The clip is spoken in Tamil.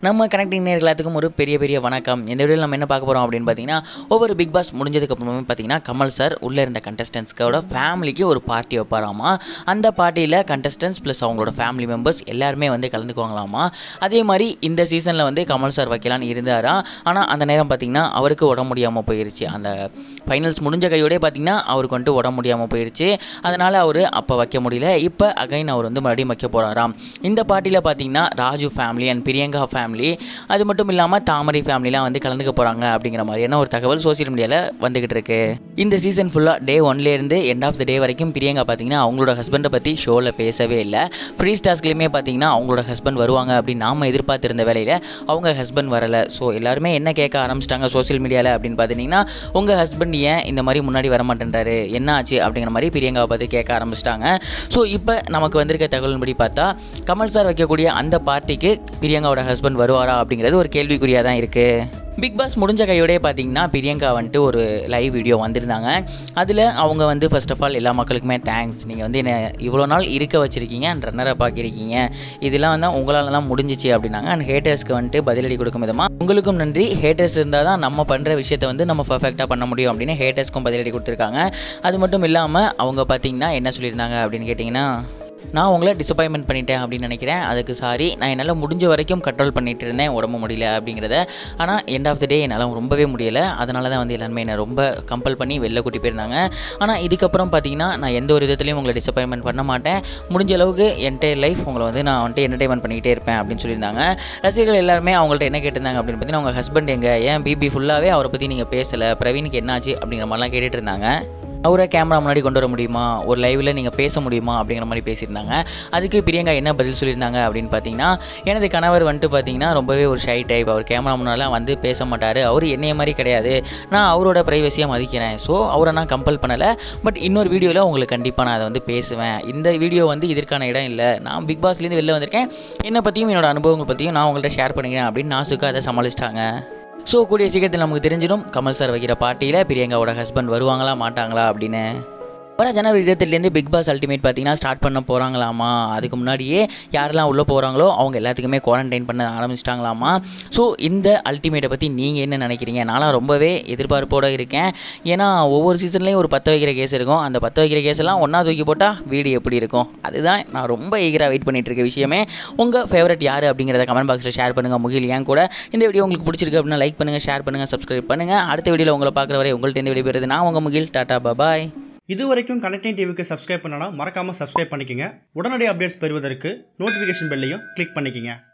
நம்ம கனெக்டிங் நேர் எல்லாத்துக்கும் ஒரு பெரிய பெரிய வணக்கம் இந்த வீடியோவில் நம்ம என்ன பார்க்க போகிறோம் அப்படின்னு பார்த்தீங்கன்னா ஒவ்வொரு பிக் பாஸ் முடிஞ்சதுக்கு அப்புறமே பார்த்தீங்கன்னா கமல் சார் உள்ளே இருந்த கண்டஸ்டன்ஸ்க்கோட ஃபேமிலிக்கு ஒரு பார்ட்டி வைப்பாராமா அந்த பார்ட்டியில் கண்டஸ்டன்ஸ் ப்ளஸ் அவங்களோட ஃபேமிலி மெம்பர்ஸ் எல்லாருமே வந்து கலந்துக்குவாங்களாமா அதே மாதிரி இந்த சீசனில் வந்து கமல் சார் வைக்கலான்னு இருந்தாரா ஆனால் அந்த நேரம் பார்த்தீங்கன்னா அவருக்கு உடம்பு முடியாமல் போயிருச்சு அந்த ஃபைனல்ஸ் முடிஞ்ச கையோடய பார்த்தீங்கன்னா அவருக்கு வந்துட்டு உடம்பு முடியாமல் போயிருச்சு அதனால் அவர் அப்போ வைக்க முடியல இப்போ அகைன் அவர் வந்து மறுபடியும் வைக்க போகிறாராம் இந்த பார்ட்டியில் பார்த்தீங்கன்னா Raju family and Priyanka family அது மட்டும் இல்லாமல் தாமரை ஃபேமிலிலாம் வந்து கலந்துக்க போகிறாங்க அப்படிங்கிற மாதிரியான ஒரு தகவல் சோஷியல் மீடியாவில் வந்துகிட்டு இருக்கு இந்த சீசன் ஃபுல்லாக டே ஒன்லேருந்து எண்ட் ஆஃப் த டே வரைக்கும் பிரியங்கா பார்த்தீங்கன்னா அவங்களோட ஹஸ்பண்டை பற்றி ஷோவில் பேசவே இல்லை ஃப்ரீ ஸ்டாஸ்க்லேயுமே பார்த்தீங்கன்னா அவங்களோட ஹஸ்பண்ட் வருவாங்க அப்படின்னு நாம் எதிர்பார்த்திருந்த வேலையில் அவங்க ஹஸ்பண்ட் வரலை ஸோ எல்லாருமே என்ன கேட்க ஆரம்பிச்சிட்டாங்க சோஷியல் மீடியாவில் அப்படின்னு பார்த்தீங்கன்னா உங்கள் ஹஸ்பண்ட் ஏன் இந்த மாதிரி முன்னாடி வர மாட்டேன்றாரு என்ன ஆச்சு அப்படிங்கிற மாதிரி பிரியங்காவை பார்த்து கேட்க ஆரம்பிச்சிட்டாங்க ஸோ இப்போ நமக்கு வந்திருக்க தகவலின்படி பார்த்தா கமல் சார் வைக்கக்கூடிய அந்த பார்ட்டிக்கு பிரியங்காவோட ஹஸ்பண்ட் வருவாரா அப்படிங்கிறது ஒரு கேள்விக்குறியாக தான் இருக்குது பிக் பாஸ் முடிஞ்ச கையோடய பார்த்தீங்கன்னா பிரியங்கா வந்துட்டு ஒரு லைவ் வீடியோ வந்திருந்தாங்க அதில் அவங்க வந்து ஃபர்ஸ்ட் ஆஃப் ஆல் எல்லா மக்களுக்குமே தேங்க்ஸ் நீங்கள் வந்து என்னை இவ்வளோ நாள் இருக்க வச்சுருக்கீங்க அண்ட் ரன்னரை பார்க்கிருக்கீங்க இதெல்லாம் வந்து உங்களால் தான் முடிஞ்சிச்சு அப்படின்னாங்க அண்ட் ஹேட்டர்ஸ்க்கு வந்துட்டு பதிலடி கொடுக்கும் விதமாக உங்களுக்கும் நன்றி ஹேட்டர்ஸ் இருந்தால் தான் நம்ம பண்ணுற விஷயத்தை வந்து நம்ம பர்ஃபெக்டாக பண்ண முடியும் அப்படின்னு ஹேட்டர்ஸ்க்கும் பதிலடி கொடுத்துருக்காங்க அது மட்டும் இல்லாமல் அவங்க பார்த்தீங்கன்னா என்ன சொல்லியிருந்தாங்க அப்படின்னு கேட்டிங்கன்னா நான் உங்களை டிசப்பாயின்மெண்ட் பண்ணிட்டேன் அப்படின்னு நினைக்கிறேன் அதுக்கு சாரி நான் என்னால் முடிஞ்ச வரைக்கும் கண்ட்ரோல் பண்ணிட்டு இருந்தேன் உடம்பு முடியல அப்படிங்கிறத ஆனால் எண்ட் ஆஃப் த டே என்னால் ரொம்பவே முடியலை அதனால தான் வந்து எல்லாருமே என்னை ரொம்ப கம்பல் பண்ணி வெளில கூட்டி போயிருந்தாங்க ஆனால் இதுக்கப்புறம் பார்த்தீங்கன்னா நான் எந்த ஒரு விதத்துலையும் உங்களை டிசப்பாயின்மெண்ட் பண்ண மாட்டேன் முடிஞ்ச அளவுக்கு என்டையர் லைஃப் உங்களை வந்து நான் வந்துட்டு என்டர்டைன்மெண்ட் பண்ணிக்கிட்டே இருப்பேன் அப்படின்னு சொல்லியிருந்தாங்க ரசிகர்கள் எல்லாருமே அவங்கள்ட்ட என்ன கேட்டிருந்தாங்க அப்படின்னு பார்த்தீங்கன்னா உங்கள் ஹஸ்பண்ட் எங்கே ஏன் பிபி ஃபுல்லாகவே அவரை பற்றி நீங்கள் பேசலை பிரவீனுக்கு என்னாச்சு அப்படிங்கிற மாதிரிலாம் கேட்டுட்டு இருந்தாங்க அவரை கேமரா முன்னாடி கொண்டு வர முடியுமா ஒரு லைவில் நீங்கள் பேச முடியுமா அப்படிங்கிற மாதிரி பேசியிருந்தாங்க அதுக்கு பிரியங்கா என்ன பதில் சொல்லியிருந்தாங்க அப்படின்னு பார்த்தீங்கன்னா எனது கணவர் வந்துட்டு பார்த்தீங்கன்னா ரொம்பவே ஒரு ஷை டைப் அவர் கேமரா முன்னாலாம் வந்து பேச மாட்டார் அவர் என்னைய மாதிரி கிடையாது நான் அவரோட ப்ரைவசியாக மதிக்கிறேன் ஸோ அவரை நான் கம்பல் பண்ணலை பட் இன்னொரு வீடியோவில் உங்களுக்கு கண்டிப்பாக நான் அதை வந்து பேசுவேன் இந்த வீடியோ வந்து இதற்கான இடம் இல்லை நான் பிக் பாஸ்லேருந்து வெளில வந்திருக்கேன் என்னை பற்றியும் என்னோட அனுபவங்கள் பற்றியும் நான் உங்கள்கிட்ட ஷேர் பண்ணிக்கிறேன் அப்படின்னு நாசுக்கு அதை சமாளிச்சிட்டாங்க ஸோ கூடிய சீக்கிரத்தில் நமக்கு தெரிஞ்சிடும் கமல் சார் வைக்கிற பார்ட்டியில் பிரியங்காவோட ஹஸ்பண்ட் வருவாங்களா மாட்டாங்களா அப்படின்னு வர ஜனவரி இருபத்தெட்டுலேருந்து பிக் பாஸ் அல்டிமேட் பார்த்தீங்கன்னா ஸ்டார்ட் பண்ண போகிறாங்களாமா அதுக்கு முன்னாடியே யாரெல்லாம் உள்ளே போகிறாங்களோ அவங்க எல்லாத்துக்குமே குவாரண்டைன் பண்ண ஆரம்பிச்சிட்டாங்களாமா ஸோ இந்த அல்டிமேட்டை பற்றி நீங்கள் என்ன நினைக்கிறீங்க நான்லாம் ரொம்பவே எதிர்பார்ப்போடு இருக்கேன் ஏன்னா ஒவ்வொரு சீசன்லேயும் ஒரு பத்து வைக்கிற கேஸ் இருக்கும் அந்த பத்து வைக்கிற கேஸ் எல்லாம் ஒன்றா தூக்கி போட்டால் வீடு எப்படி இருக்கும் அதுதான் நான் ரொம்ப ஈகராக வெயிட் பண்ணிட்டு இருக்க விஷயமே உங்கள் ஃபேவரட் யார் அப்படிங்கிறத கமெண்ட் பாக்ஸில் ஷேர் பண்ணுங்கள் முகில் ஏன் கூட இந்த வீடியோ உங்களுக்கு பிடிச்சிருக்கு அப்படின்னா லைக் பண்ணுங்கள் ஷேர் பண்ணுங்கள் சப்ஸ்கிரைப் பண்ணுங்கள் அடுத்த வீடியோவில் உங்களை பார்க்குற வரை உங்கள்கிட்ட இந்த வீடியோ பெறுது நான் உங்கள் முகில் டாட்டா பாய் இது வரைக்கும் கனெக்டிங் டிவிக்கு சப்ஸ்கிரைப் பண்ணனா மறக்காம சப்ஸ்கிரைப் பண்ணிக்கங்க உடனடி அப்டேட்ஸ் பெறுவதற்கு நோட்டிஃபிகேஷன் பெல்லையும் கிளிக் பண்ணிக்கங்க